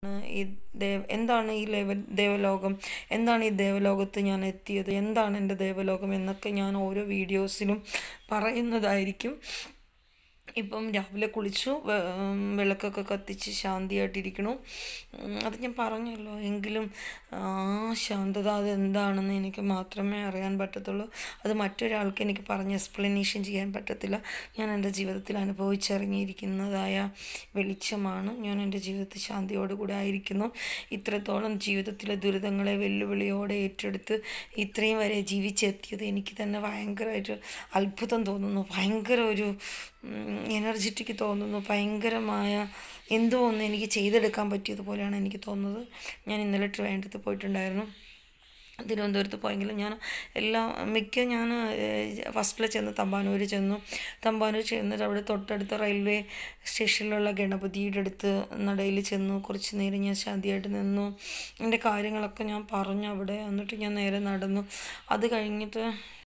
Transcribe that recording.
ഈ ദേവ എന്താണ് ഈ ലേവ ദേവലോകം എന്താണ് ഈ ദേവലോകത്ത് ഞാൻ എത്തിയത് എന്താണ് എൻ്റെ ദേവലോകം എന്നൊക്കെ ഞാൻ ഓരോ വീഡിയോസിലും പറയുന്നതായിരിക്കും ഇപ്പം രാവിലെ കുളിച്ചു വെ- ഉം, വിളക്കൊക്കെ കത്തിച്ച് ശാന്തിയായിട്ടിരിക്കണു ഉം, അത് ഞാൻ പറഞ്ഞല്ലോ എങ്കിലും ആ ശാന്തത അത് എന്താണെന്ന് എനിക്ക് മാത്രമേ അറിയാൻ പറ്റത്തുള്ളൂ അത് മറ്റൊരാൾക്ക് എനിക്ക് പറഞ്ഞ് എക്സ്പ്ലനേഷൻ ചെയ്യാൻ പറ്റത്തില്ല ഞാൻ എൻ്റെ ജീവിതത്തിൽ അനുഭവിച്ചിറങ്ങിയിരിക്കുന്നതായ വെളിച്ചമാണ് ഞാൻ എൻ്റെ ജീവിതത്തിൽ ശാന്തിയോടുകൂടി ആയിരിക്കുന്നു ഇത്രത്തോളം ജീവിതത്തിലെ ദുരിതങ്ങളെ വെല്ലുവിളിയോടെ ഏറ്റെടുത്ത് ഇത്രയും വരെ ജീവിച്ചെത്തിയത് എനിക്ക് തന്നെ ഭയങ്കരമായിട്ട് അത്ഭുതം തോന്നുന്നു ഭയങ്കര ഒരു എനർജറ്റിക് തോന്നുന്നു ഭയങ്കരമായ എന്തോ ഒന്ന് എനിക്ക് ചെയ്തെടുക്കാൻ പറ്റിയതുപോലെയാണ് എനിക്ക് തോന്നുന്നത് ഞാൻ ഇന്നലെ ട്രിവാൻഡ്രത്ത് പോയിട്ടുണ്ടായിരുന്നു തിരുവനന്തപുരത്ത് പോയെങ്കിലും ഞാൻ എല്ലാം മിക്ക ഞാൻ ഫസ്റ്റിൽ ചെന്ന് തമ്പാനൂർ ചെന്നു തമ്പാനൂർ ചെന്നിട്ട് അവിടെ തൊട്ടടുത്ത റെയിൽവേ സ്റ്റേഷനിലുള്ള ഗണപതിയുടെ അടുത്ത് നടയിൽ ചെന്നു കുറച്ച് നേരം ഞാൻ ശാന്തിയായിട്ട് നിന്നു എൻ്റെ കാര്യങ്ങളൊക്കെ ഞാൻ പറഞ്ഞു അവിടെ എന്നിട്ട് ഞാൻ നേരെ നടന്നു അത് കഴിഞ്ഞിട്ട്